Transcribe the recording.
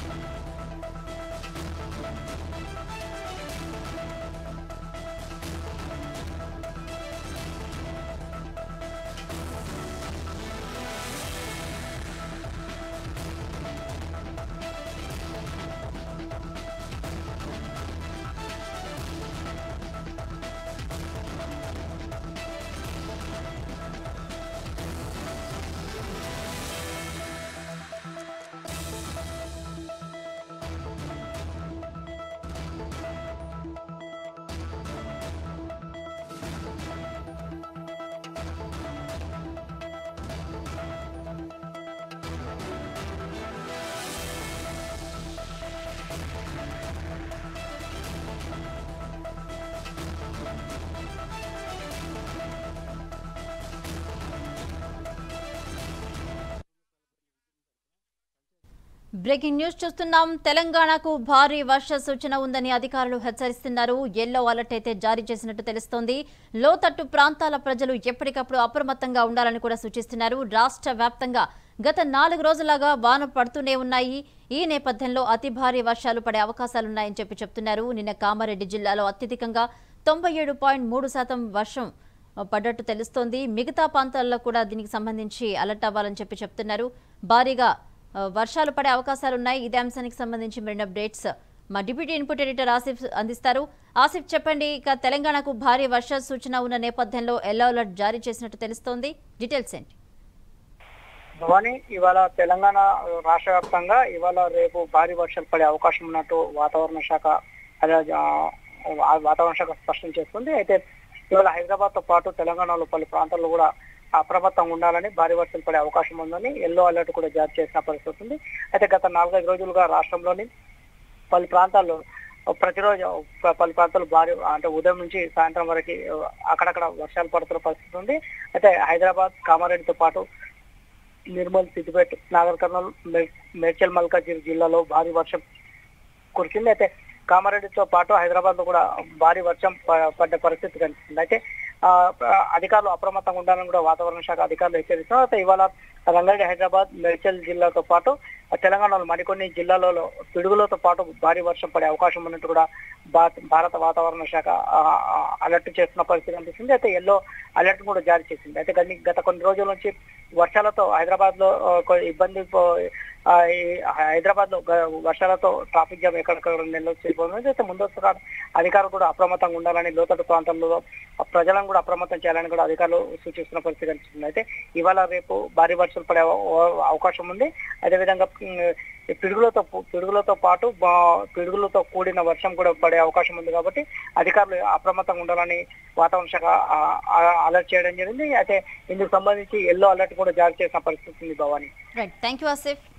breaking news చూస్తున్నాం తెలంగాణకు భారీ వర్ష సూచన ఉందని అధికారులు హెచ్చరిస్తున్నారు ఎల్లో అలర్ట్ అయితే జారీ చేసినట్టు తెలుస్తోంది లోతట్టు ప్రాంతాల ప్రజలు ఎప్పటికప్పుడు అప్రమత్తంగా ఉండాలని కూడా సూచిస్తున్నారు రాష్ట్ర వ్యాప్తంగా గత నాలుగు రోజులుగా వాన పడుతూనే ఉన్నాయి ఈ నేపథ్యంలో అతి భారీ వర్షాలు పడే అవకాశాలున్నాయని చెప్పి చెప్తున్నారు నిన్న కామారెడ్డి జిల్లాలో అత్యధికంగా తొంభై ఏడు పాయింట్ మూడు శాతం వర్షం పడ్డట్టు తెలుస్తోంది మిగతా ప్రాంతాల్లో కూడా దీనికి సంబంధించి అలర్ట్ అవ్వాలని చెప్పి చెప్తున్నారు భారీగా ఆ, వర్షాలు పడే అవకాశాలున్నాయి ఇదే అంశానికి సంబంధించి మరిన్ని అప్డేట్స్ మా డిప్యూటీ ఇన్పుట్ ఎడిటర్ ఆసిఫ్ అందిస్తారు ఆసిఫ్ చెప్పండి ఇక తెలంగాణకు భారీ వర్ష సూచన ఉన్న నేపథ్యంలో ఎల్లో అలర్ట్ జారీ చేసినట్టు తెలుస్తోంది డీటెయిల్స్ ఏంటి భవాని ఇవాళ తెలంగాణ రాష్ట్ర వ్యాప్తంగా ఇవాళ రేపు భారీ వర్షాలు పడే అవకాశం ఉన్నట్టు వాతావరణ శాఖ అదే, ఆ, ఆ వాతావరణ శాఖ స్పష్టం చేస్తుంది అయితే ఇవాళ హైదరాబాద్ తో పాటు తెలంగాణలో పలు ప్రాంతాల్లో కూడా అప్రమత్తంగా ఉండాలని భారీ వర్షాలు పడే అవకాశం ఉందని ఎల్లో అలర్ట్ కూడా జారీ చేసిన పరిస్థితి ఉంది అయితే గత నాలుగైదు రోజులుగా రాష్ట్రంలోని పలు ప్రాంతాల్లో ప్రతిరోజు ప- పలు ప్రాంతాలు భారీ అంటే ఉదయం నుంచి సాయంత్రం వరకు అక్కడక్కడ వర్షాలు పడుతున్న పరిస్థితి ఉంది అయితే హైదరాబాద్ కామారెడ్డితో పాటు నిర్మల్ సిద్దిపేట నాగర్ కర్నూలు మె- మేడ్చల్ మల్కాజిగిరి జిల్లాలో భారీ వర్షం కురిసింది అయితే కామారెడ్డితో పాటు హైదరాబాద్ లో కూడా భారీ వర్షం ప- పడ్డ పరిస్థితి కనిపిస్తుంది అయితే ఆ, ఆ, అధికారులు అప్రమత్తంగా ఉండాలని కూడా వాతావరణ శాఖ అధికారులు హెచ్చరిస్తున్నారు అయితే ఇవాళ రంగారెడ్డి హైదరాబాద్ మేడ్చల్ జిల్లాతో పాటు ఆ, తెలంగాణలో మరికొన్ని జిల్లాలలో పిడుగులతో పాటు భారీ వర్షం పడే అవకాశం ఉన్నట్టు కూడా భా- భారత వాతావరణ శాఖ ఆ, ఆ, అలర్ట్ చేస్తున్న పరిస్థితి కనిపిస్తుంది అయితే ఎల్లో అలర్ట్ కూడా జారీ చేసింది అయితే గని- గత కొన్ని రోజుల నుంచి వర్షాలతో హైదరాబాద్ లో ఆ, కొ- ఇబ్బంది పో- ఆ, ఈ హైదరాబాద్ లో గ- వర్షాలతో ట్రాఫిక్ జామ్ ఎక్కడెక్కడ నిల్వచ్చిపోతుంది అయితే ముందస్తుగా అధికారులు కూడా అప్రమత్తంగా ఉండాలని లోతట్టు ప్రాంతాల్లో ప్రజలను కూడా అప్రమత్తం చేయాలని కూడా అధికారులు సూచిస్తున్న పరిస్థితి కనిపిస్తుంది అయితే ఇవాళ రేపు భారీ వర్షాలు పడే అవ- అవ- అవకాశం ఉంది అదేవిధంగా ఉమ్, ఈ పిడుగులతో పిడుగులతో పాటు బా- పిడుగులతో కూడిన వర్షం కూడా పడే అవకాశం ఉంది కాబట్టి అధికారులు అప్రమత్తంగా ఉండాలని వాతావరణ శాఖ ఆ, ఆ, అలర్ట్ చేయడం జరిగింది అయితే ఇందుకు సంబంధించి ఎల్లో అలర్ట్ కూడా జారీ చేసిన పరిస్థితి ఉంది Bhavani right thank you Asif